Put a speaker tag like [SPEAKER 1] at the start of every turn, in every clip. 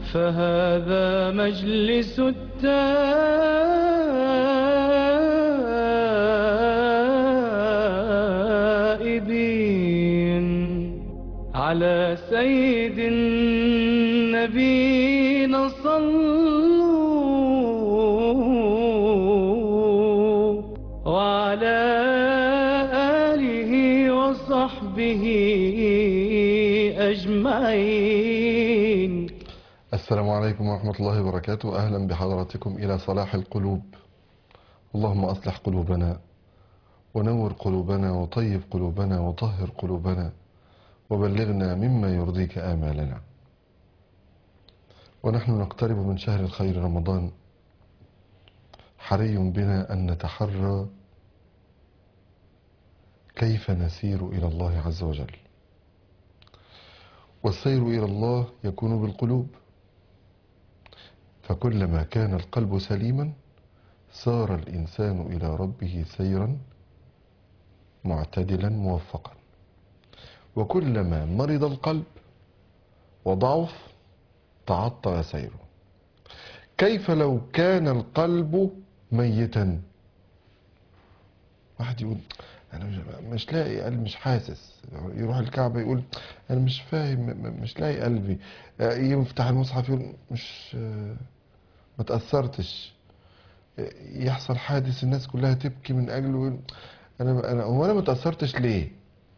[SPEAKER 1] فهذا مجلس التائبين على سيد النبينا صلوا وعلى آله وصحبه أجمعين
[SPEAKER 2] السلام عليكم ورحمة الله وبركاته أهلا بحضراتكم إلى صلاح القلوب اللهم أصلح قلوبنا ونور قلوبنا وطيب قلوبنا وطهر قلوبنا وبلغنا مما يرضيك آمالنا ونحن نقترب من شهر الخير رمضان حري بنا أن نتحرى كيف نسير إلى الله عز وجل والسير إلى الله يكون بالقلوب فكلما كان القلب سليما سار الإنسان إلى ربه سيرا معتدلا موفقا وكلما مرض القلب وضعف تعطل سيره كيف لو كان القلب ميتا واحد يقول انا مش, مش لاقي قلبي مش حاسس يروح الكعبه يقول انا مش فاهم م- م- مش لاقي قلبي آه، يفتح المصحف يقول مش آه، ما تاثرتش آه، يحصل حادث الناس كلها تبكي من اجله يقول انا انا هو انا ما تاثرتش ليه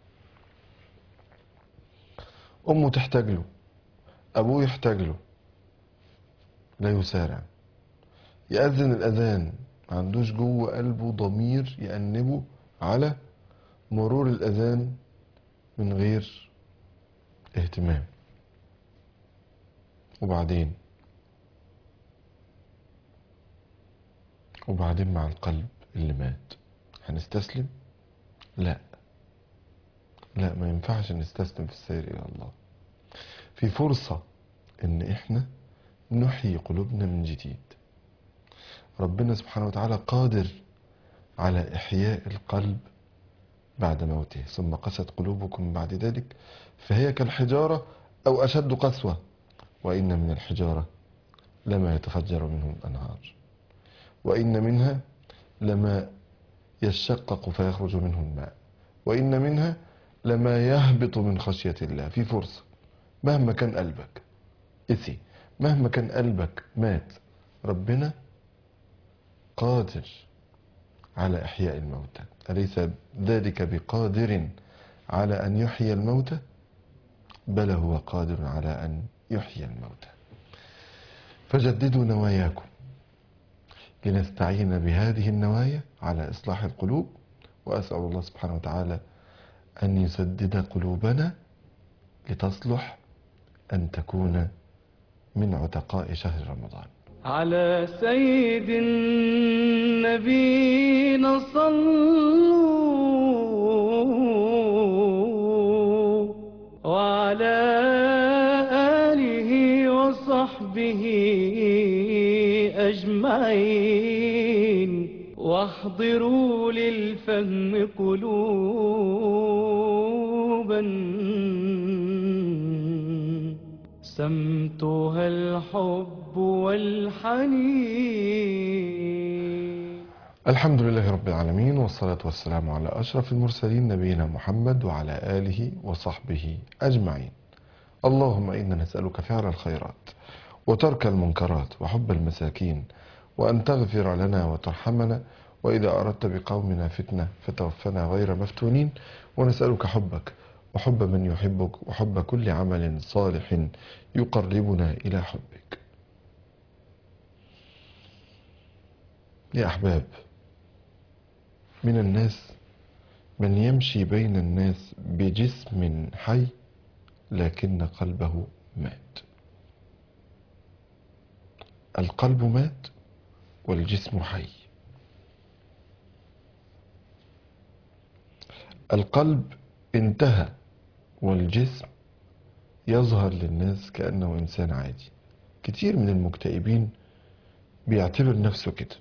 [SPEAKER 2] امه تحتاج له ابوه يحتاج له لا يسارع يأذن الأذان ما عندوش جوه قلبه ضمير يأنبه على مرور الأذان من غير اهتمام وبعدين وبعدين مع القلب اللي مات هنستسلم لا لا ما ينفعش نستسلم في السير إلى الله في فرصة إن إحنا نحيي قلوبنا من جديد ربنا سبحانه وتعالى قادر على إحياء القلب بعد موته ثم قست قلوبكم بعد ذلك فهي كالحجارة أو أشد قسوة وإن من الحجارة لما يتفجر منه الأنهار وإن منها لما يشقق فيخرج منه الماء وإن منها لما يهبط من خشية الله في فرصة مهما كان قلبك إثي مهما كان قلبك مات ربنا قادر على إحياء الموتى أليس ذلك بقادر على أن يحيي الموتى بل هو قادر على أن يحيي الموتى فجددوا نواياكم لنستعين بهذه النوايا على إصلاح القلوب وأسأل الله سبحانه وتعالى أن يسدد قلوبنا لتصلح أن تكون من عتقاء شهر رمضان
[SPEAKER 1] على سيد النبينا صلوا وعلى آله وصحبه أجمعين واحضروا للفهم قلوبا سمتها الحب والحنين
[SPEAKER 2] الحمد لله رب العالمين والصلاة والسلام على أشرف المرسلين نبينا محمد وعلى آله وصحبه أجمعين اللهم إنا نسألك فعل الخيرات وترك المنكرات وحب المساكين وأن تغفر لنا وترحمنا وإذا أردت بقومنا فتنة فتوفنا غير مفتونين ونسألك حبك وحب من يحبك وحب كل عمل صالح يقربنا إلى حبك يا أحباب من الناس من يمشي بين الناس بجسم حي لكن قلبه مات القلب مات والجسم حي القلب انتهى والجسم يظهر للناس كأنه إنسان عادي كتير من المكتئبين بيعتبر نفسه كده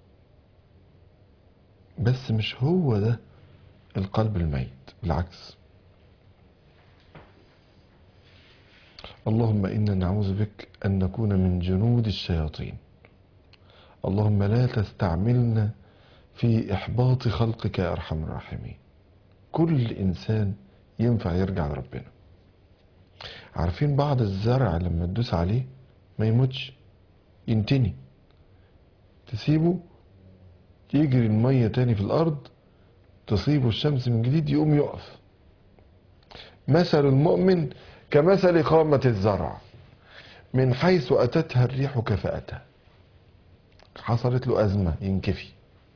[SPEAKER 2] بس مش هو ده القلب الميت بالعكس اللهم إنا نعوذ بك أن نكون من جنود الشياطين اللهم لا تستعملنا في إحباط خلقك يا أرحم الراحمين كل إنسان ينفع يرجع لربنا عارفين بعض الزرع لما تدوس عليه ما يموتش ينتني تسيبه يجري المية تاني في الأرض تصيبه الشمس من جديد يقوم يقف مثل المؤمن كمثل قامة الزرع من حيث أتتها الريح كفأتها حصلت له أزمة ينكفي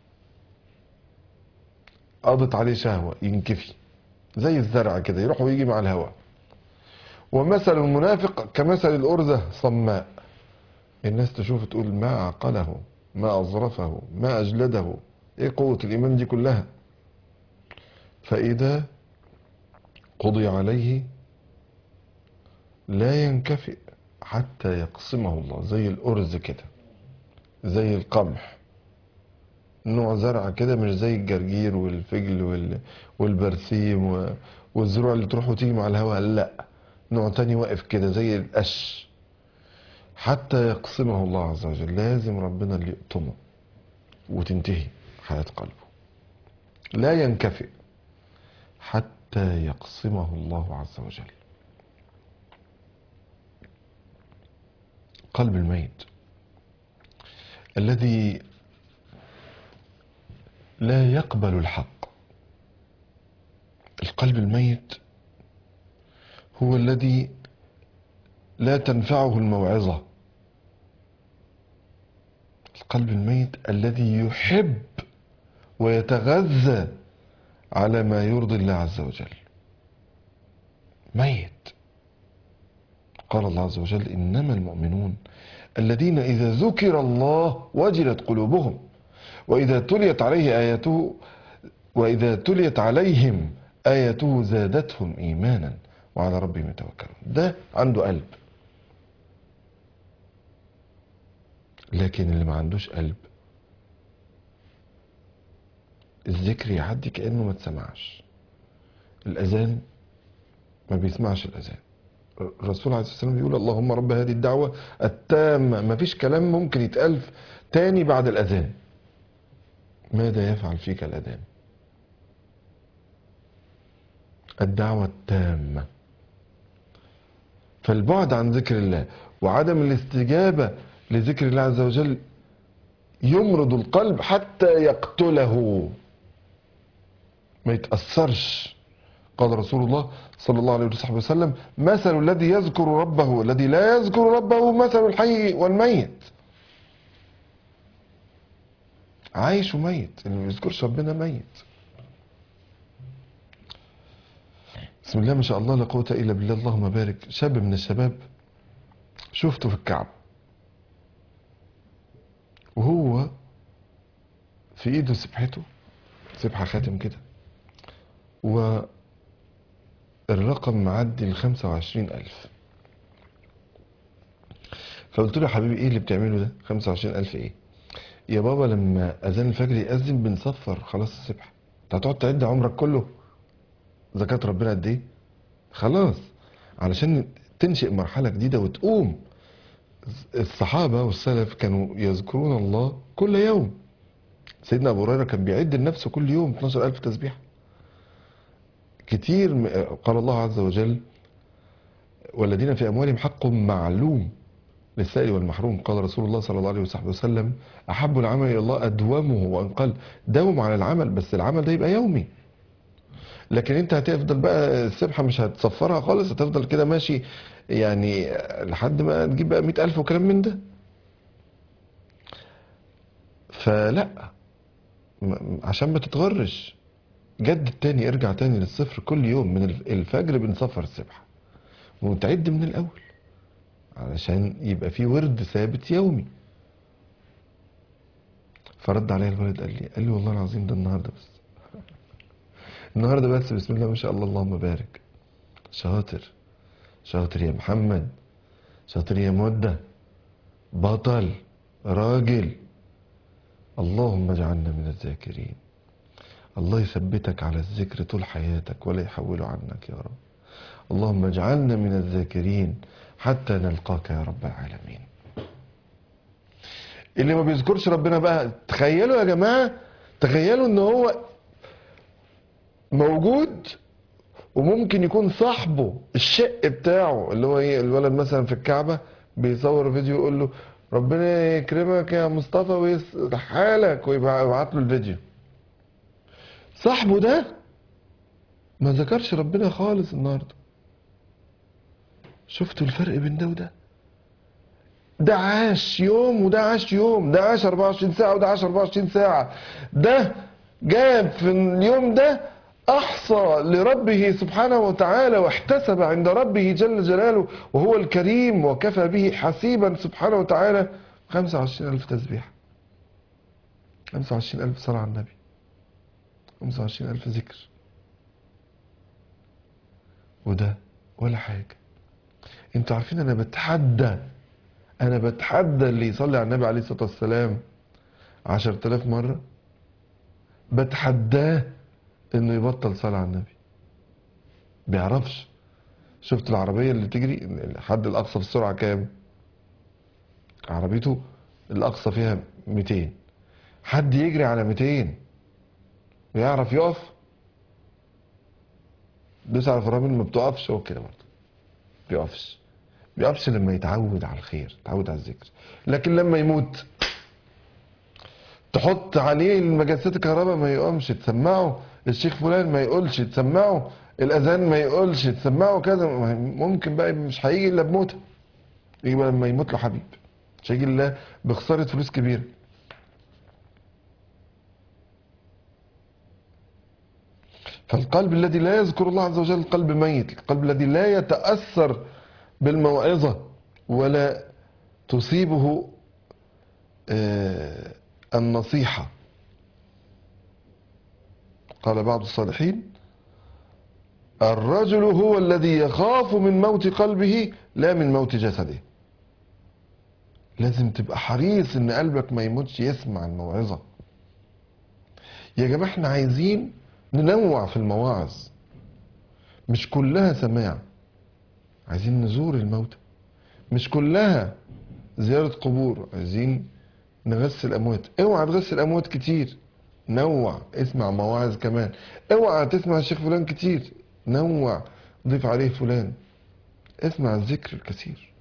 [SPEAKER 2] قضت عليه شهوة ينكفي زي الزرع كده يروح ويجي مع الهواء ومثل المنافق كمثل الأرزة صماء الناس تشوف تقول ما عقله ما أظرفه ما أجلده إيه قوة الإيمان دي كلها فإذا قضي عليه لا ينكفئ حتى يقسمه الله زي الأرز كده زي القمح نوع زرع كده مش زي الجرجير والفجل وال- والبرسيم و- والزروع اللي تروح وتيجي مع الهواء لا نوع تاني واقف كده زي القش حتى يقسمه الله عز وجل لازم ربنا اللي يقطمه وتنتهي حياة قلبه لا ينكفئ حتى يقسمه الله عز وجل قلب الميت الذي لا يقبل الحق القلب الميت هو الذي لا تنفعه الموعظة القلب الميت الذي يحب ويتغذى على ما يرضي الله عز وجل ميت قال الله عز وجل إنما المؤمنون الذين إذا ذكر الله وجلت قلوبهم وإذا تليت عليه آياته وإذا تليت عليهم آياته زادتهم إيمانا وعلى ربهم يتوكلون ده عنده قلب لكن اللي ما عندوش قلب الذكر يعدي كأنه ما تسمعش الأذان ما بيسمعش الأذان الرسول عليه الصلاة والسلام بيقول اللهم رب هذه الدعوة التامة ما فيش كلام ممكن يتقال تاني بعد الأذان ماذا يفعل فيك الأذان الدعوة التامة فالبعد عن ذكر الله وعدم الاستجابة لذكر الله عز وجل يمرض القلب حتى يقتله ما يتأثرش قال رسول الله صلى الله عليه وصحبه وسلم مثل الذي يذكر ربه الذي لا يذكر ربه مثل الحي والميت عايش وميت اللي ما بيذكرش ربنا ميت بسم الله ما شاء الله لا قوة إلا بالله اللهم بارك شاب من الشباب شفته في الكعبة وهو في ايده سبحته سبحة خاتم كده والرقم معدي ال 25000 فقلت له يا حبيبي ايه اللي بتعمله ده 25000 ايه يا بابا لما اذان الفجر يأذن بنصفر خلاص السبحة انت هتقعد تعد عمرك كله زكاة ربنا قد ايه خلاص علشان تنشئ مرحلة جديدة وتقوم الصحابة والسلف كانوا يذكرون الله كل يوم سيدنا أبو هريرة كان بيعد لنفسه كل يوم 12000 تسبيح كتير م- قال الله عز وجل والذين في أموالهم حق معلوم للسائل والمحروم قال رسول الله صلى الله عليه وصحبه وسلم أحب العمل إلى الله أدومه وأن قال داوم على العمل بس العمل ده يبقى يومي لكن انت هتفضل بقى السبحة مش هتصفرها خالص هتفضل كده ماشي يعني لحد ما تجيب بقى مئة ألف وكلام من ده فلا م- عشان ما تتغرش جدد تاني ارجع تاني للصفر كل يوم من الف- الفجر بنصفر السبحة وتعد من الأول علشان يبقى في ورد ثابت يومي فرد عليا الولد قال لي قال لي والله العظيم ده النهارده بس النهارده بس بسم الله ما شاء الله اللهم بارك شاطر شاطر يا محمد شاطر يا مدة بطل راجل اللهم اجعلنا من الذاكرين الله يثبتك على الذكر طول حياتك ولا يحوله عنك يا رب اللهم اجعلنا من الذاكرين حتى نلقاك يا رب العالمين اللي ما بيذكرش ربنا بقى تخيلوا يا جماعة تخيلوا ان هو موجود وممكن يكون صاحبه الشق بتاعه اللي هو ايه الولد مثلا في الكعبة بيصور فيديو يقول له ربنا يكرمك يا مصطفى ويصلح حالك ويبعت له الفيديو صاحبه ده ما ذكرش ربنا خالص النهارده شفتوا الفرق بين ده وده ده عاش يوم وده عاش يوم ده عاش 24 ساعة وده عاش 24 ساعة ده جاب في اليوم ده أحصى لربه سبحانه وتعالى واحتسب عند ربه جل جلاله وهو الكريم وكفى به حسيبا سبحانه وتعالى 25 ألف تسبيح 25 ألف صلاة على النبي 25 ألف ذكر وده ولا حاجة انتوا عارفين انا بتحدى انا بتحدى اللي يصلي على النبي عليه الصلاة والسلام عشر تلاف مرة بتحداه انه يبطل صلاة على النبي بيعرفش شفت العربية اللي تجري الحد الاقصى في السرعة كام عربيته الاقصى فيها 200 حد يجري على 200 ويعرف يقف دوس على الفرامل ما بتقفش هو كده برضه بيقفش بيقفش لما يتعود على الخير يتعود على الذكر لكن لما يموت تحط عليه المجسات الكهرباء ما يقومش تسمعه الشيخ فلان ما يقولش تسمعه الاذان ما يقولش تسمعه كذا ممكن بقى مش هيجي الا بموته يجي بقى لما يموت له حبيب مش هيجي الا بخساره فلوس كبيره فالقلب الذي لا يذكر الله عز وجل قلب ميت القلب الذي لا يتأثر بالموعظة ولا تصيبه آه، النصيحة قال بعض الصالحين الرجل هو الذي يخاف من موت قلبه لا من موت جسده لازم تبقى حريص ان قلبك ما يموتش يسمع الموعظة يا جماعة احنا عايزين ننوع في المواعظ مش كلها سماع عايزين نزور الموتى مش كلها زيارة قبور عايزين نغسل أموات اوعى تغسل أموات كتير نوع اسمع مواعظ كمان اوعى تسمع الشيخ فلان كتير نوع ضيف عليه فلان اسمع الذكر الكثير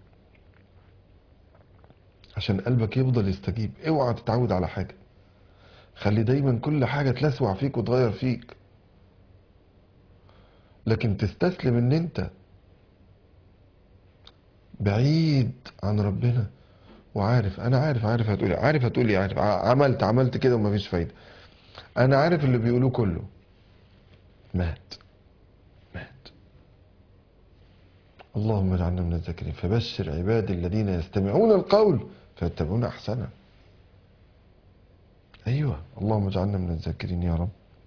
[SPEAKER 2] عشان قلبك يفضل يستجيب اوعى تتعود على حاجة خلي دايما كل حاجة تلسوع فيك وتغير فيك لكن تستسلم ان انت بعيد عن ربنا وعارف انا عارف عارف هتقولي عارف هتقولي عارف ع- عملت عملت كده ومفيش فايدة انا عارف اللي بيقولوه كله مات مات اللهم اجعلنا من الذاكرين فبشر عبادي الذين يستمعون القول فيتبعون احسنه ايوه اللهم اجعلنا من الذاكرين يا رب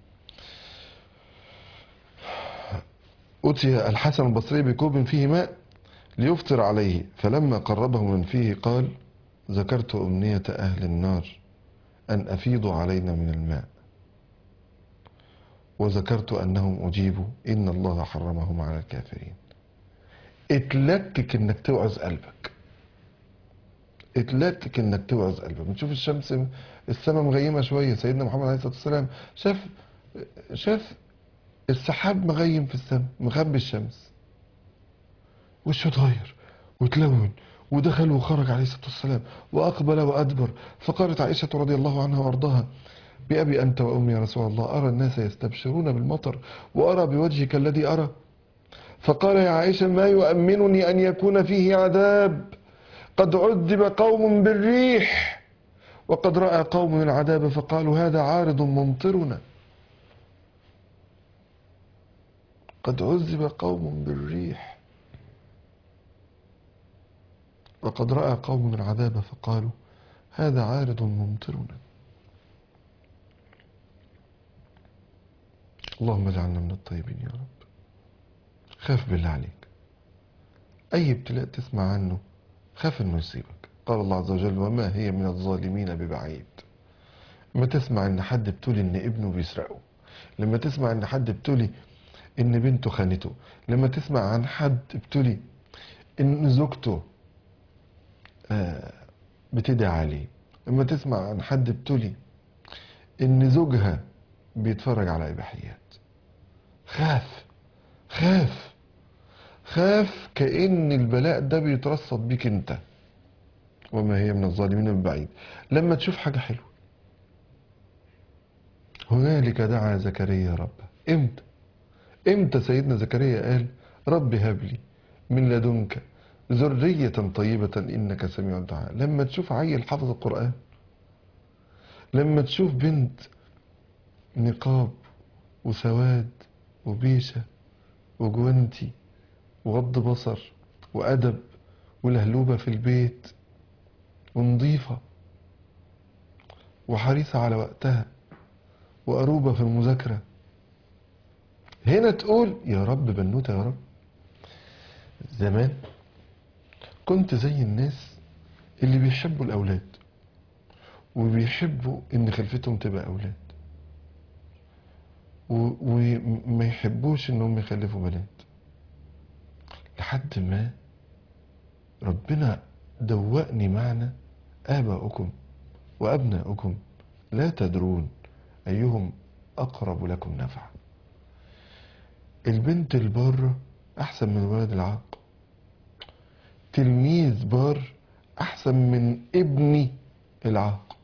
[SPEAKER 2] أتي الحسن البصري بكوب فيه ماء ليفطر عليه فلما قربه من فيه قال ذكرت أمنية أهل النار أن أفيضوا علينا من الماء وذكرت أنهم أجيبوا إن الله حرمهم على الكافرين اتلكك انك توعظ قلبك اتلكك انك توعظ قلبك بنشوف الشمس السماء مغيمه شويه سيدنا محمد عليه الصلاه والسلام شاف شاف السحاب مغيم في السماء مخبي الشمس وشه اتغير وتلون ودخل وخرج عليه الصلاه والسلام واقبل وادبر فقالت عائشه رضي الله عنها وارضاها بأبي أنت وأمي يا رسول الله أرى الناس يستبشرون بالمطر وأرى بوجهك الذي أرى فقال يا عائشة ما يؤمنني أن يكون فيه عذاب قد عذب قوم بالريح وقد رأى قوم العذاب فقالوا هذا عارض ممطرنا قد عذب قوم بالريح وقد رأى قوم العذاب فقالوا هذا عارض ممطرنا اللهم اجعلنا من الطيبين يا رب خاف بالله عليك أي ابتلاء تسمع عنه خاف إنه يصيبك قال الله عز وجل وما هي من الظالمين ببعيد لما تسمع إن حد بتقول إن ابنه بيسرقه لما تسمع إن حد بتقولي إن بنته خانته لما تسمع عن حد بتقولي ان زوجته آه، بتدعي عليه لما تسمع عن حد ابتلي ان زوجها بيتفرج على اباحيات خاف خاف خاف كأن البلاء ده بيترصد بيك انت وما هي من الظالمين من بعيد لما تشوف حاجة حلوة هنالك دعا زكريا ربه امتى امتى سيدنا زكريا قال رب هب لي من لدنك ذرية طيبة إنك سميع الدعاء لما تشوف عيل حافظ القرآن لما تشوف بنت نقاب وسواد وبيشة وجوانتي وغض بصر وأدب ولهلوبة في البيت ونظيفة وحريصة على وقتها وأروبة في المذاكرة هنا تقول يا رب بنوتة يا رب زمان كنت زي الناس اللي بيحبوا الأولاد وبيحبوا إن خلفتهم تبقى أولاد و- وما يحبوش إنهم يخلفوا بنات لحد ما ربنا دوقني معنى آباؤكم وأبناؤكم لا تدرون أيهم أقرب لكم نفعا البنت البارة أحسن من الولد العاق تلميذ بار أحسن من ابني العاق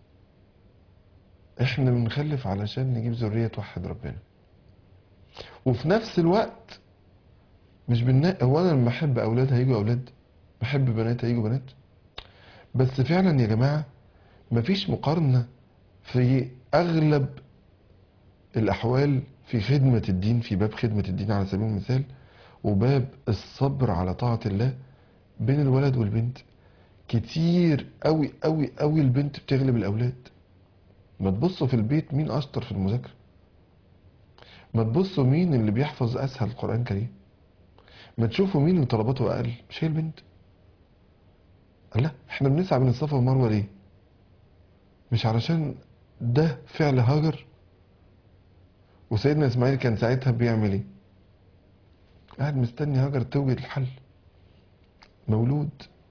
[SPEAKER 2] احنا بنخلف علشان نجيب ذرية توحد ربنا وفي نفس الوقت مش بنا هو انا لما احب اولاد هيجوا اولاد بحب بنات هيجوا بنات بس فعلا يا جماعة مفيش مقارنة في اغلب الاحوال في خدمة الدين في باب خدمة الدين على سبيل المثال وباب الصبر على طاعة الله بين الولد والبنت كتير قوي قوي قوي البنت بتغلب الاولاد ما تبصوا في البيت مين اشطر في المذاكرة ما تبصوا مين اللي بيحفظ اسهل القرآن الكريم ما تشوفوا مين اللي طلباته اقل مش هي البنت لا احنا بنسعى بين الصفا والمروه ليه مش علشان ده فعل هاجر وسيدنا اسماعيل كان ساعتها بيعمل ايه قاعد مستني هاجر توجد الحل مولود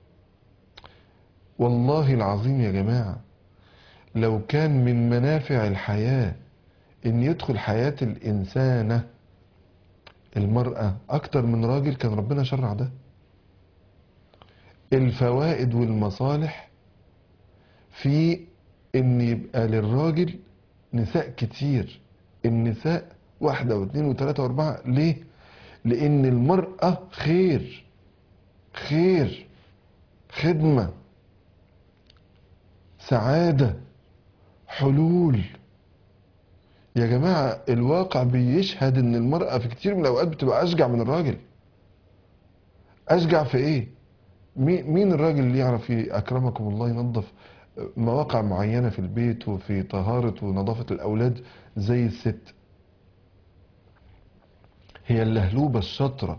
[SPEAKER 2] والله العظيم يا جماعة لو كان من منافع الحياة ان يدخل حياة الانسانة المرأة اكتر من راجل كان ربنا شرع ده الفوائد والمصالح في ان يبقى للراجل نساء كتير النساء واحدة واثنين وثلاثة واربعة ليه لان المرأة خير خير خدمة سعادة حلول يا جماعة الواقع بيشهد ان المرأة في كتير من الاوقات بتبقى اشجع من الراجل اشجع في ايه مين مين الراجل اللي يعرف ي- اكرمكم الله ينظف مواقع معينة في البيت وفي طهارة ونظافة الاولاد زي الست هي اللهلوبة الشاطرة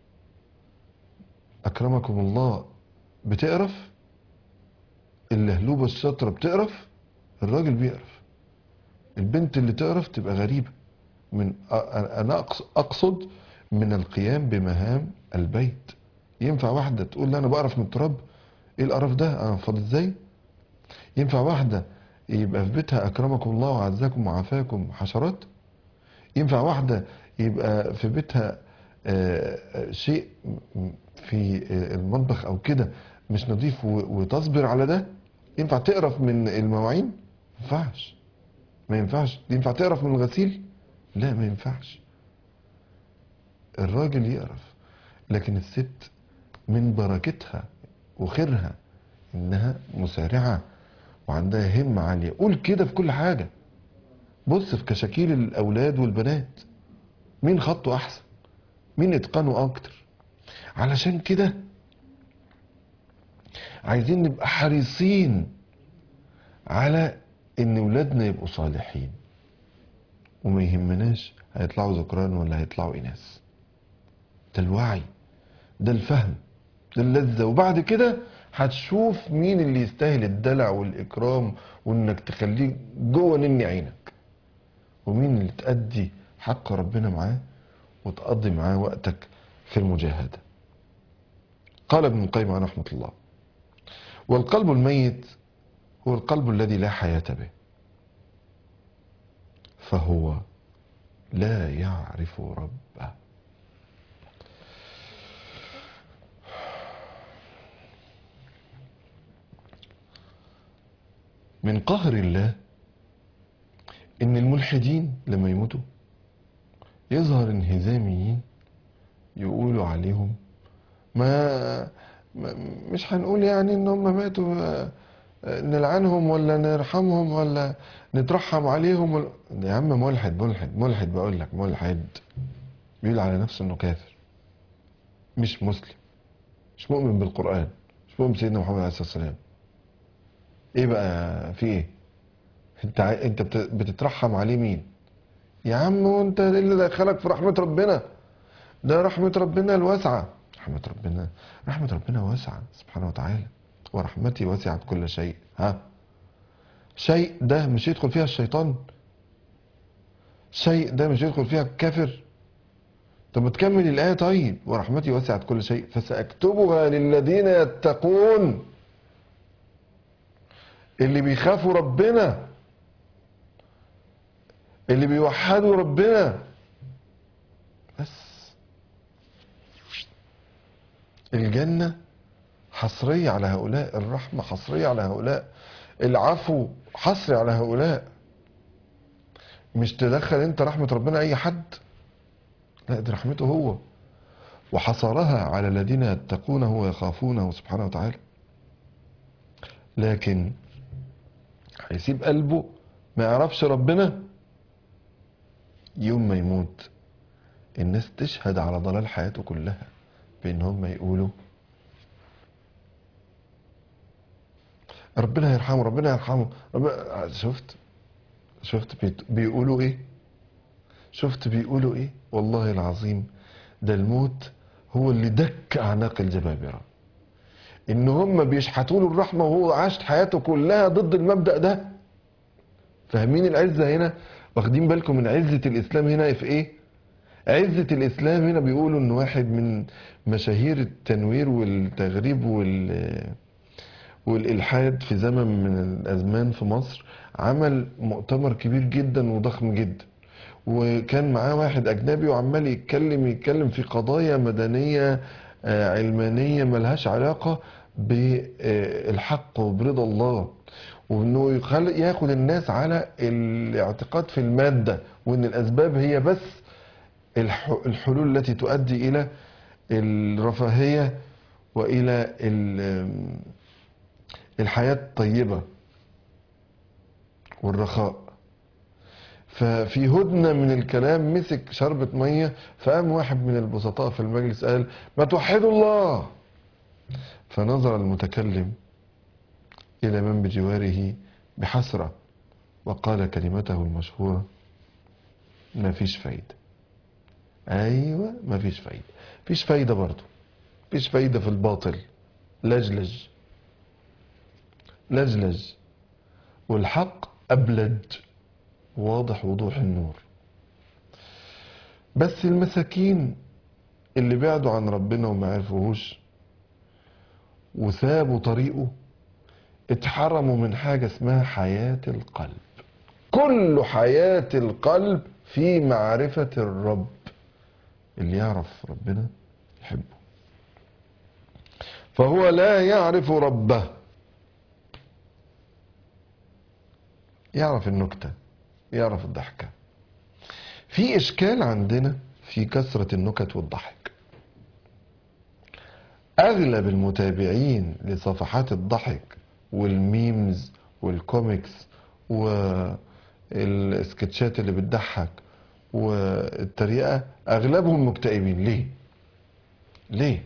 [SPEAKER 2] اكرمكم الله بتقرف اللهلوبة الشاطرة بتقرف الراجل بيقرف البنت اللي تقرف تبقى غريبة من أ- انا أقص- اقصد من القيام بمهام البيت ينفع واحدة تقول لي انا بقرف من التراب ايه القرف ده انا فاضي ازاي ينفع واحدة يبقى في بيتها اكرمكم الله وعزكم وعافاكم حشرات ينفع واحدة يبقى في بيتها آه، آه، شيء م- في آه، المطبخ او كده مش نظيف و- وتصبر على ده ينفع تقرف من المواعين ما ينفعش ما ينفعش ينفع تقرف من الغسيل لا ما ينفعش الراجل يقرف لكن الست من بركتها وخيرها انها مسارعة وعندها همة عالية قول كده في كل حاجة بص في كشاكيل الاولاد والبنات مين خطه احسن مين اتقانه اكتر علشان كده عايزين نبقى حريصين على ان ولادنا يبقوا صالحين وما يهمناش هيطلعوا ذكران ولا هيطلعوا اناث ده الوعي ده الفهم ده اللذة وبعد كده هتشوف مين اللي يستاهل الدلع والإكرام وإنك تخليه جوه نني عينك ومين اللي تأدي حق ربنا معاه وتقضي معاه وقتك في المجاهدة قال ابن القيم عليه رحمة الله والقلب الميت هو القلب الذي لا حياة به فهو لا يعرف ربه من قهر الله ان الملحدين لما يموتوا يظهر انهزاميين يقولوا عليهم ما, ما مش هنقول يعني ان هم ماتوا آه، آه، نلعنهم ولا نرحمهم ولا نترحم عليهم ولا يا عم ملحد ملحد ملحد بقول لك ملحد بيقول على نفسه انه كافر مش مسلم مش مؤمن بالقرآن مش مؤمن بسيدنا محمد عليه الصلاة والسلام ايه بقى في ايه انت ع- انت بت- بتترحم عليه مين يا عم وانت ايه اللي دخلك في رحمة ربنا ده رحمة ربنا الواسعة رحمة ربنا رحمة ربنا واسعة سبحانه وتعالى ورحمتي وسعت كل شيء ها شيء ده مش يدخل فيها الشيطان شيء ده مش يدخل فيها الكافر طب ما تكمل الآية طيب ورحمتي وسعت كل شيء فسأكتبها للذين يتقون اللي بيخافوا ربنا اللي بيوحدوا ربنا بس الجنة حصرية على هؤلاء الرحمة حصرية على هؤلاء العفو حصري على هؤلاء مش تدخل انت رحمة ربنا اي حد لا دي رحمته هو وحصرها على الذين يتقونه ويخافونه سبحانه وتعالى لكن هيسيب قلبه ما يعرفش ربنا يوم ما يموت الناس تشهد على ضلال حياته كلها بان هم يقولوا ربنا يرحمه ربنا يرحمه ربنا شفت شفت بيت- بيقولوا ايه شفت بيقولوا ايه والله العظيم ده الموت هو اللي دك اعناق الجبابره ان هم بيشحتوا له الرحمه وهو عاش حياته كلها ضد المبدا ده فاهمين العزه هنا واخدين بالكم من عزه الاسلام هنا في ايه عزه الاسلام هنا بيقولوا ان واحد من مشاهير التنوير والتغريب وال والإلحاد في زمن من الأزمان في مصر عمل مؤتمر كبير جدا وضخم جدا وكان معاه واحد أجنبي وعمال يتكلم يتكلم في قضايا مدنية آه، علمانية ملهاش علاقة بالحق وبرضا الله وانه يخل- ياخد الناس على الاعتقاد في المادة وان الاسباب هي بس الح- الحلول التي تؤدي الى الرفاهية والى ال- الحياة الطيبة والرخاء ففي هدنة من الكلام مسك شربة مية فقام واحد من البسطاء في المجلس قال ما توحدوا الله فنظر المتكلم إلى من بجواره بحسرة وقال كلمته المشهورة ما فيش فايدة أيوة ما فيش فايدة فيش فايدة برضو فيش فايدة في الباطل لجلج لجلج والحق أبلج واضح وضوح النور بس المساكين اللي بعدوا عن ربنا وما عرفوهوش وسابوا طريقه اتحرموا من حاجة اسمها حياة القلب كل حياة القلب في معرفة الرب اللي يعرف ربنا يحبه فهو لا يعرف ربه يعرف النكتة يعرف الضحكة في إشكال عندنا في كثرة النكت والضحك أغلب المتابعين لصفحات الضحك والميمز والكوميكس والسكتشات اللي بتضحك والتريقة أغلبهم مكتئبين ليه؟ ليه؟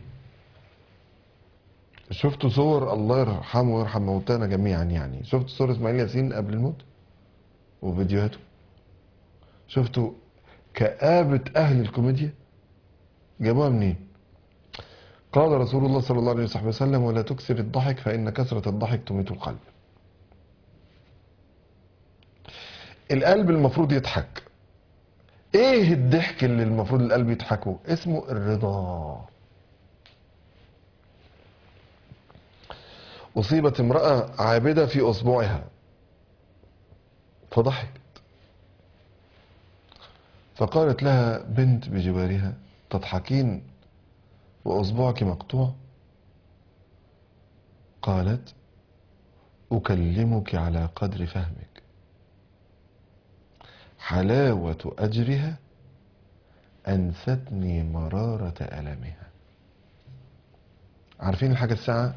[SPEAKER 2] شفتوا صور الله يرحمه ويرحم موتانا جميعا يعني شفتوا صور اسماعيل ياسين قبل الموت وفيديوهاته شفتوا كآبة أهل الكوميديا جابوها منين قال رسول الله صلى الله عليه وصحبه وسلم ولا تكثر الضحك فإن كثرة الضحك تميت القلب القلب المفروض يضحك ايه الضحك اللي المفروض القلب يضحكه اسمه الرضا أصيبت امرأة عابدة في أصبعها فضحكت فقالت لها بنت بجوارها تضحكين وأصبعك مقطوع قالت أكلمك على قدر فهمك حلاوة أجرها أنستني مرارة ألمها عارفين الحاجة الساعة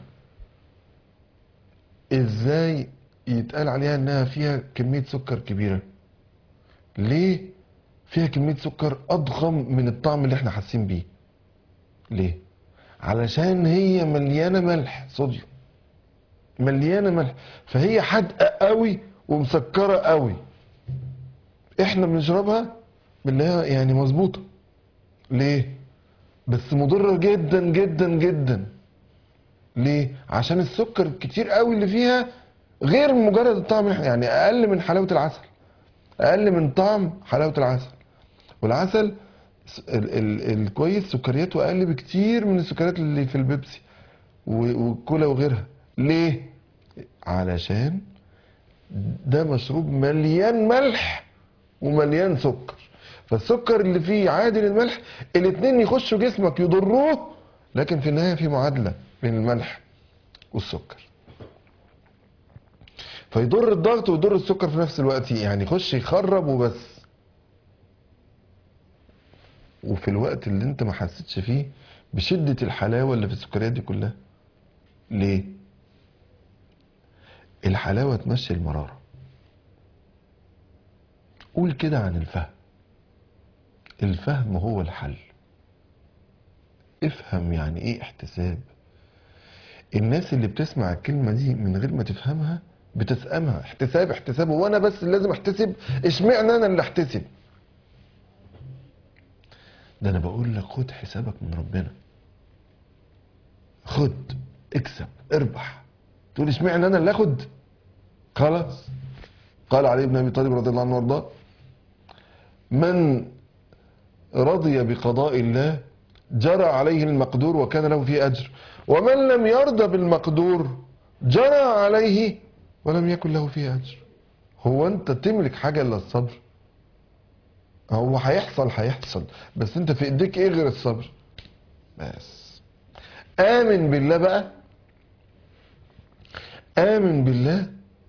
[SPEAKER 2] ازاي يتقال عليها انها فيها كمية سكر كبيرة ليه فيها كمية سكر اضخم من الطعم اللي احنا حاسين بيه ليه علشان هي مليانة ملح صوديوم مليانة ملح فهي حادقة قوي ومسكرة قوي احنا بنشربها باللي هي يعني مظبوطة ليه بس مضرة جدا جدا جدا ليه عشان السكر الكتير قوي اللي فيها غير مجرد الطعم يعني اقل من حلاوة العسل اقل من طعم حلاوة العسل والعسل س- ال ال الكويس سكرياته اقل بكتير من السكريات اللي في البيبسي و- والكولا وغيرها ليه علشان ده مشروب مليان ملح ومليان سكر فالسكر اللي فيه عادل الملح الاتنين يخشوا جسمك يضروه لكن في النهاية في معادلة بين الملح والسكر فيضر الضغط ويضر السكر في نفس الوقت يعني يخش يخرب وبس وفي الوقت اللي انت ما حسيتش فيه بشدة الحلاوة اللي في السكريات دي كلها ليه الحلاوة تمشي المرارة قول كده عن الفهم الفهم هو الحل افهم يعني ايه احتساب الناس اللي بتسمع الكلمة دي من غير ما تفهمها بتسأمها احتساب احتساب هو انا بس اللي لازم احتسب اشمعنى انا اللي احتسب ده انا بقول لك خد حسابك من ربنا خد اكسب اربح تقول اشمعنى انا اللي اخد خلاص قال علي بن ابي طالب رضي الله عنه وارضاه من رضي بقضاء الله جرى عليه المقدور وكان له فيه اجر ومن لم يرضى بالمقدور جرى عليه ولم يكن له فيه اجر هو انت تملك حاجه الا الصبر هو هيحصل هيحصل بس انت في ايديك ايه غير الصبر بس امن بالله بقى امن بالله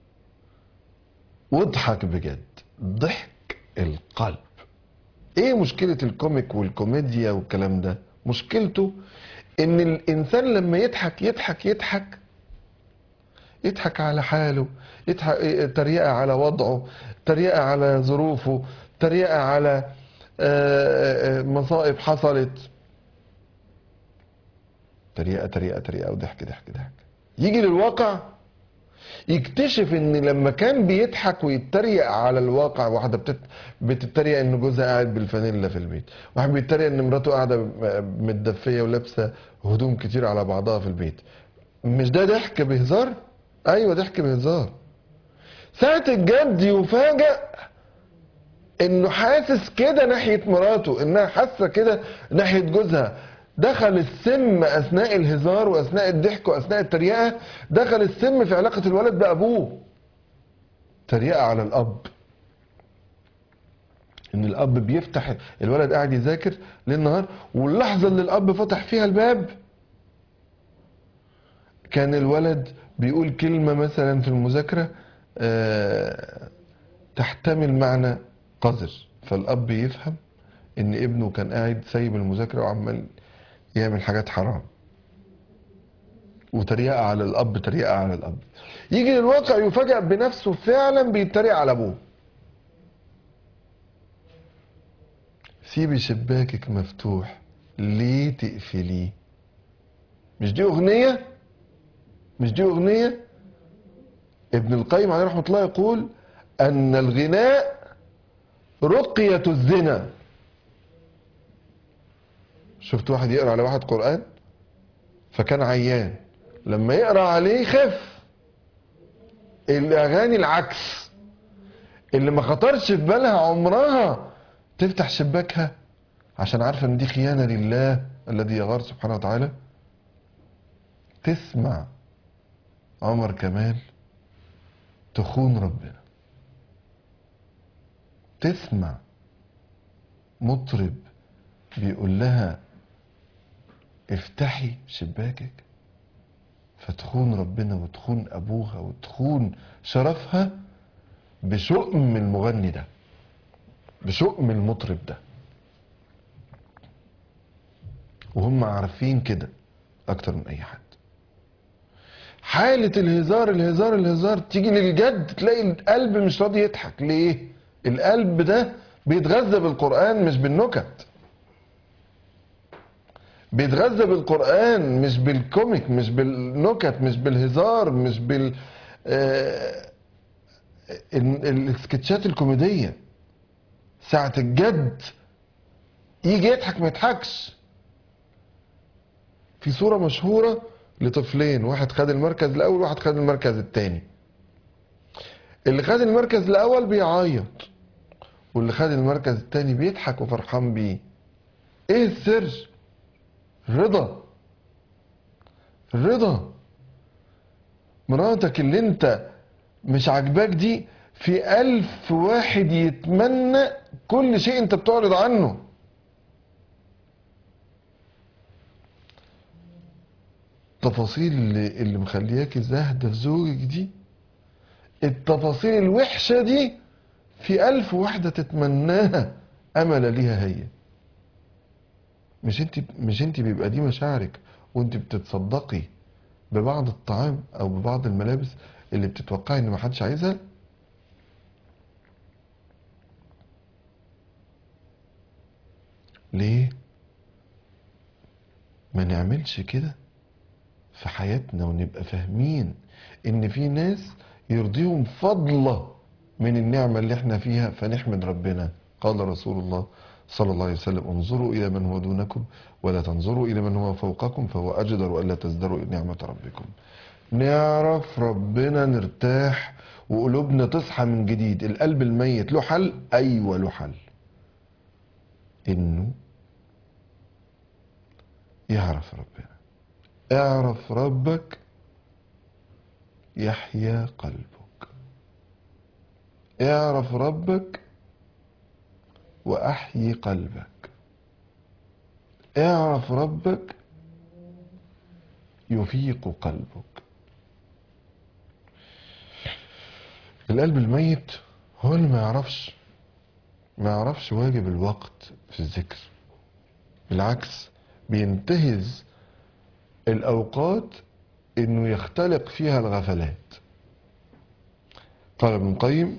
[SPEAKER 2] واضحك بجد ضحك القلب ايه مشكلة الكوميك والكوميديا والكلام ده مشكلته ان الانسان لما يضحك يضحك يضحك يضحك على حاله يضحك تريقة على وضعه تريقة على ظروفه تريقة على آه، آه، مصائب حصلت تريقة تريقة تريقة وضحك ضحك ضحك يجي للواقع يكتشف ان لما كان بيضحك ويتريق على الواقع واحده بتت... بتتريق ان جوزها قاعد بالفانيلا في البيت واحد بيتريق ان مراته قاعده متدفيه ولابسه هدوم كتير على بعضها في البيت مش ده ضحك بهزار ايوه ضحك بهزار ساعة الجد يفاجأ انه حاسس كده ناحية مراته انها حاسة كده ناحية جوزها دخل السم اثناء الهزار واثناء الضحك واثناء التريقة دخل السم في علاقة الولد بابوه تريقة على الاب ان الاب بيفتح الولد قاعد يذاكر ليل نهار واللحظة اللي الاب فتح فيها الباب كان الولد بيقول كلمة مثلا في المذاكرة آه، تحتمل معنى قذر فالاب يفهم ان ابنه كان قاعد سايب المذاكرة وعمال يعمل حاجات حرام وتريقة على الاب تريقة على الاب يجي للواقع يفاجأ بنفسه فعلا بيتريق على ابوه سيبي شباكك مفتوح ليه تقفليه مش دي اغنية مش دي اغنية ابن القيم عليه رحمة الله يقول ان الغناء رقية الزنا شفت واحد يقرا على واحد قرآن فكان عيان لما يقرا عليه خف الاغاني العكس اللي ما خطرش في بالها عمرها تفتح شباكها عشان عارفه ان دي خيانه لله الذي يغار سبحانه وتعالى تسمع عمر كمال تخون ربنا تسمع مطرب بيقول لها افتحي شباكك فتخون ربنا وتخون ابوها وتخون شرفها بشؤم المغني ده بشؤم المطرب ده وهم عارفين كده اكتر من اي حد حالة الهزار الهزار الهزار تيجي للجد تلاقي القلب مش راضي يضحك ليه القلب ده بيتغذى بالقرآن مش بالنكت بيتغذى بالقرآن مش بالكوميك مش بالنكت مش بالهزار مش بال آه، ال- ال- السكتشات الكوميدية ساعة الجد يجي يضحك ما يضحكش في صورة مشهورة لطفلين واحد خد المركز الأول واحد خد المركز الثاني اللي خد المركز الأول بيعيط واللي خد المركز الثاني بيضحك وفرحان بيه ايه السر الرضا الرضا مراتك اللي انت مش عاجباك دي في ألف واحد يتمنى كل شيء انت بتعرض عنه التفاصيل اللي, اللي مخلياكي زاهدة في زوجك دي التفاصيل الوحشة دي في ألف واحدة تتمناها أمل ليها هي مش انت مش انت بيبقى دي مشاعرك وانت بتتصدقي ببعض الطعام او ببعض الملابس اللي بتتوقعي ان محدش عايزها ليه ما نعملش كده في حياتنا ونبقى فاهمين ان في ناس يرضيهم فضلة من النعمة اللي احنا فيها فنحمد ربنا قال رسول الله صلى الله عليه وسلم انظروا الى من هو دونكم ولا تنظروا الى من هو فوقكم فهو اجدر الا تزدروا نعمة ربكم نعرف ربنا نرتاح وقلوبنا تصحى من جديد القلب الميت له حل ايوه له حل انه يعرف ربنا اعرف ربك يحيا قلبك اعرف ربك واحيي قلبك اعرف ربك يفيق قلبك القلب الميت هو اللي ما يعرفش ما يعرفش واجب الوقت في الذكر بالعكس بينتهز الأوقات إنه يختلق فيها الغفلات قال ابن القيم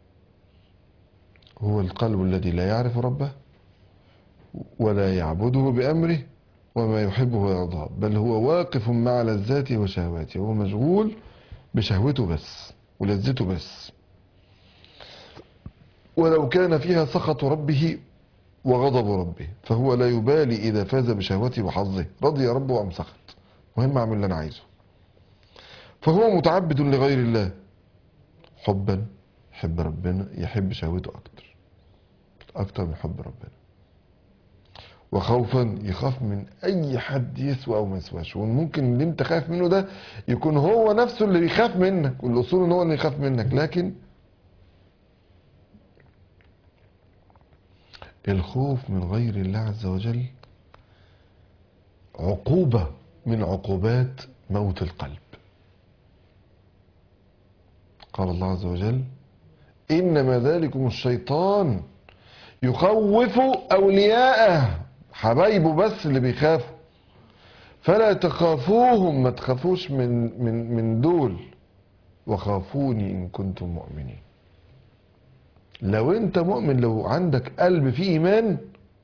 [SPEAKER 2] هو القلب الذي لا يعرف ربه ولا يعبده بأمره وما يحبه ويرضاه بل هو واقف مع لذاته وشهواته هو مشغول بشهوته بس ولذته بس ولو كان فيها سخط ربه وغضب ربه فهو لا يبالي إذا فاز بشهوته وحظه رضي ربه أم سخط مهم أعمل اللي أنا عايزه فهو متعبد لغير الله حبا يحب ربنا يحب شهوته أكتر أكتر من حب ربنا وخوفا يخاف من أي حد يسوى أو ما يسواش وممكن اللي أنت خايف منه ده يكون هو نفسه اللي بيخاف منك والأصول إن هو اللي يخاف منك لكن الخوف من غير الله عز وجل عقوبة من عقوبات موت القلب قال الله عز وجل إنما ذلكم الشيطان يخوف أولياءه حبايبه بس اللي بيخافوا فلا تخافوهم ما تخافوش من من من دول وخافوني إن كنتم مؤمنين لو انت مؤمن لو عندك قلب فيه ايمان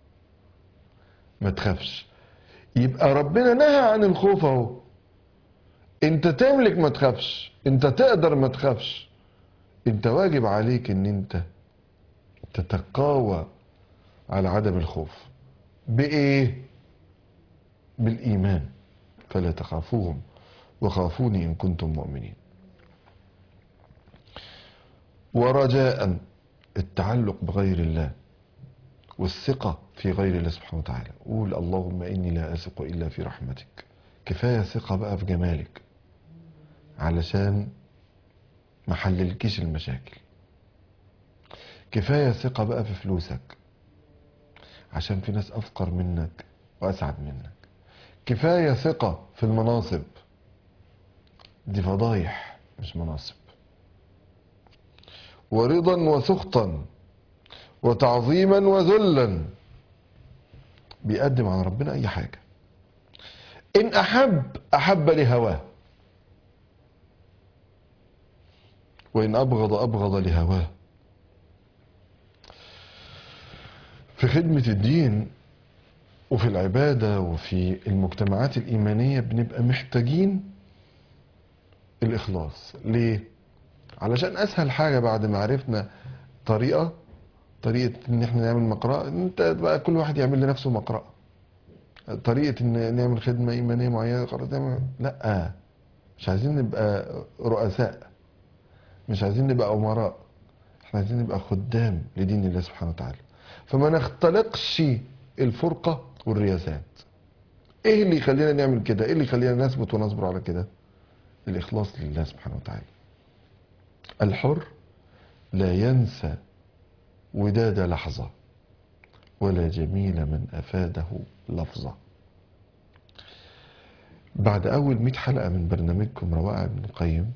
[SPEAKER 2] ما تخافش يبقى ربنا نهى عن الخوف اهو انت تملك ما تخافش انت تقدر ما تخافش انت واجب عليك ان انت تتقاوى على عدم الخوف بايه بالايمان فلا تخافوهم وخافوني ان كنتم مؤمنين ورجاء التعلق بغير الله والثقة في غير الله سبحانه وتعالى قول اللهم إني لا أثق إلا في رحمتك كفاية ثقة بقى في جمالك علشان ما حللكيش المشاكل كفاية ثقة بقى في فلوسك عشان في ناس أفقر منك وأسعد منك كفاية ثقة في المناصب دي فضايح مش مناصب ورضا وسخطا وتعظيما وذلا بيقدم عن ربنا أي حاجة إن أحب أحب لهواه وإن أبغض أبغض لهواه في خدمة الدين وفي العبادة وفي المجتمعات الإيمانية بنبقى محتاجين الإخلاص ليه؟ علشان أسهل حاجة بعد ما عرفنا طريقة طريقة إن إحنا نعمل مقرأة أنت بقى كل واحد يعمل لنفسه مقرأة طريقة إن نعمل خدمة إيمانية معينة خلاص نعمل لأ مش عايزين نبقى رؤساء مش عايزين نبقى أمراء احنا عايزين نبقى خدام لدين الله سبحانه وتعالى فما نختلقش الفرقة والرياسات ايه اللي يخلينا نعمل كده ايه اللي يخلينا نثبت ونصبر على كده الاخلاص لله سبحانه وتعالى الحر لا ينسى وداد لحظة ولا جميل من أفاده لفظة بعد أول مئة حلقة من برنامجكم روائع ابن القيم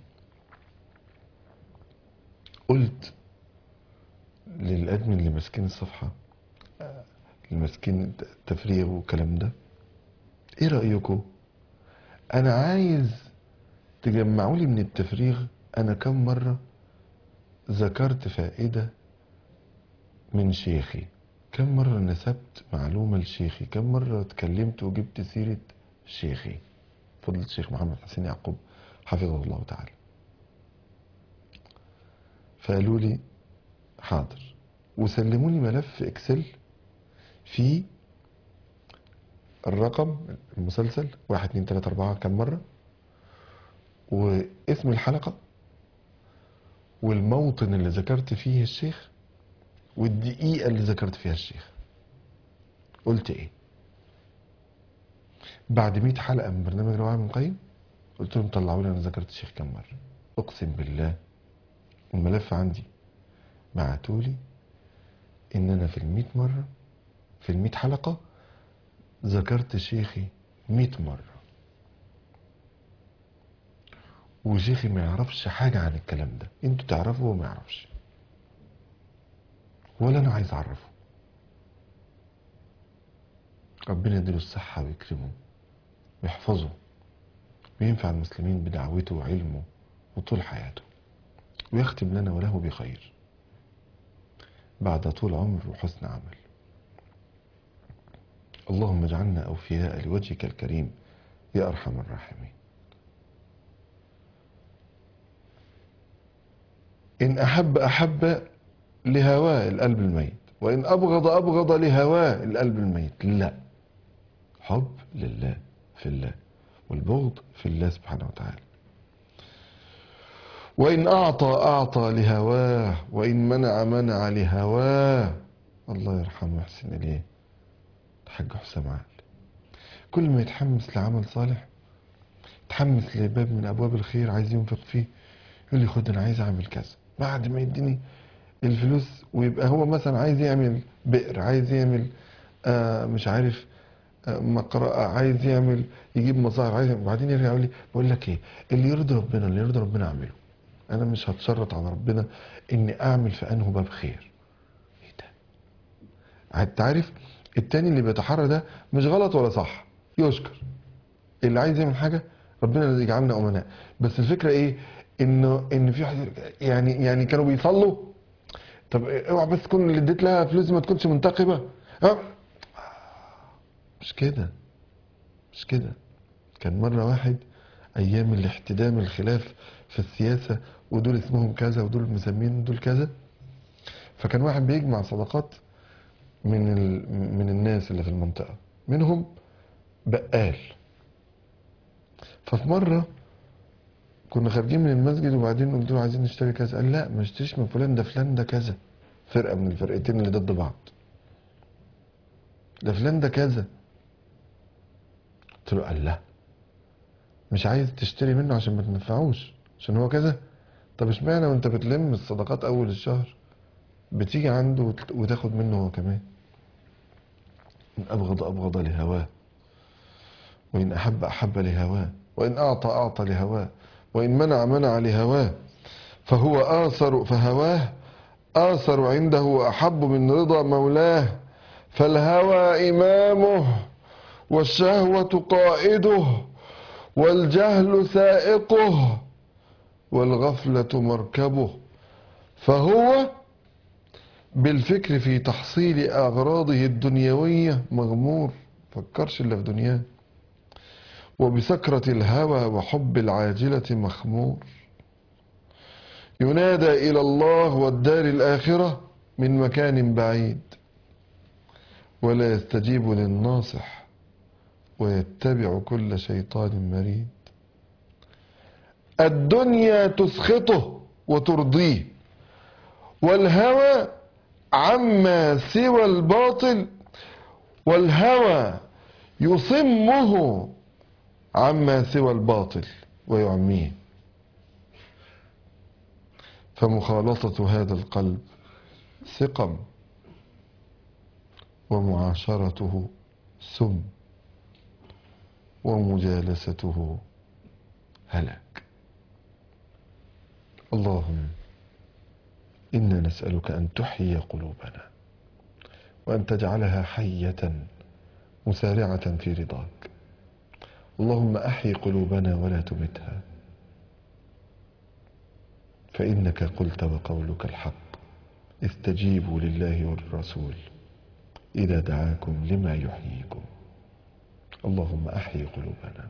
[SPEAKER 2] قلت للأدمن اللي ماسكين الصفحة اللي ماسكين تفريغ والكلام ده ايه رأيكم انا عايز تجمعوا لي من التفريغ انا كم مرة ذكرت فائدة من شيخي كم مرة نسبت معلومة لشيخي كم مرة اتكلمت وجبت سيرة شيخي فضلت الشيخ محمد حسين يعقوب حفظه الله تعالى فقالوا لي حاضر وسلموا لي ملف اكسل فيه الرقم المسلسل واحد اتنين تلاتة اربعة كم مرة واسم الحلقة والموطن اللي ذكرت فيه الشيخ والدقيقة اللي ذكرت فيها الشيخ قلت ايه بعد 100 حلقة من برنامج روعة من قيم قلت لهم طلعوا لي انا ذكرت الشيخ كم مرة اقسم بالله الملف عندي بعتولي ان انا في المئة مرة في المئة حلقة ذكرت شيخي مئة مرة وشيخي ما يعرفش حاجة عن الكلام ده انتوا تعرفوا وما يعرفش ولا انا عايز اعرفه ربنا يديله الصحة ويكرمه ويحفظه وينفع المسلمين بدعوته وعلمه وطول حياته ويختم لنا وله بخير بعد طول عمر وحسن عمل اللهم اجعلنا أوفياء لوجهك الكريم يا أرحم الراحمين إن أحب أحب لهواه القلب الميت وإن أبغض أبغض لهواه القلب الميت لا حب لله في الله والبغض في الله سبحانه وتعالى وإن أعطى أعطى لهواه وإن منع منع لهواه الله يرحمه ويحسن إليه الحاج حسام عقل كل ما يتحمس لعمل صالح يتحمس لباب من أبواب الخير عايز ينفق فيه يقول لي خد أنا عايز أعمل كذا بعد ما يديني الفلوس ويبقى هو مثلا عايز يعمل بئر عايز يعمل آه مش عارف آه مقرأة عايز يعمل يجيب مصاحف عايز وبعدين يرجع يقول لي بقول لك ايه اللي يرضي ربنا اللي يرضي ربنا اعمله انا مش هتشرط على ربنا اني اعمل في انه باب خير ايه ده انت عارف التاني اللي بيتحرى ده مش غلط ولا صح يشكر اللي عايز يعمل حاجه ربنا اللي يجعلنا امناء بس الفكره ايه انه ان في واحد يعني يعني كانوا بيصلوا طب اوعى بس تكون اللي اديت لها فلوس ما تكونش منتقبه ها مش كده مش كده كان مره واحد ايام الاحتدام الخلاف في السياسه ودول اسمهم كذا ودول مسمين دول كذا فكان واحد بيجمع صدقات من ال... من الناس اللي في المنطقه منهم بقال ففي مره كنا خارجين من المسجد وبعدين قلت له عايزين نشتري كذا قال لا ما اشتريش من فلان ده فلان ده كذا فرقه من الفرقتين اللي ضد بعض ده فلان ده كذا قلت له قال لا مش عايز تشتري منه عشان ما تنفعوش عشان هو كذا طب اشمعنى وانت بتلم الصدقات اول الشهر بتيجي عنده وت- وتاخد منه هو كمان إن أبغض أبغض لهواه وإن أحب أحب لهواه وإن أعطى أعطى لهواه وإن منع منع لهواه فهو آثر فهواه آثر عنده وأحب من رضا مولاه فالهوى إمامه والشهوة قائده والجهل سائقه والغفلة مركبه فهو بالفكر في تحصيل أغراضه الدنيوية مغمور فكرش إلا في دنياه وبسكرة الهوى وحب العاجلة مخمور ينادى إلى الله والدار الآخرة من مكان بعيد ولا يستجيب للناصح ويتبع كل شيطان مريد الدنيا تسخطه وترضيه والهوى عما سوى الباطل والهوى يصمه عما سوى الباطل ويعميه فمخالطة هذا القلب سقم ومعاشرته سم ومجالسته هلاك اللهم إنا نسألك أن تحيي قلوبنا وأن تجعلها حية مسارعة في رضاك اللهم أحي قلوبنا ولا تمتها فإنك قلت وقولك الحق استجيبوا لله والرسول إذا دعاكم لما يحييكم اللهم أحيي قلوبنا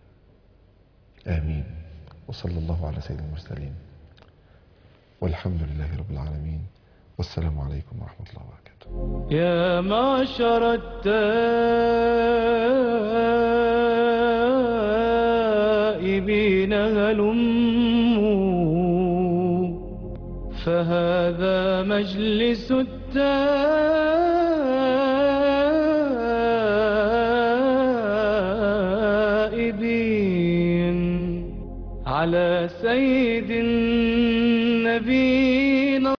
[SPEAKER 2] آمين وصلى الله على سيد المرسلين والحمد لله رب العالمين والسلام عليكم ورحمة الله وبركاته
[SPEAKER 1] يا معشر التائبين هلموا فهذا مجلس التائبين على سيد النبي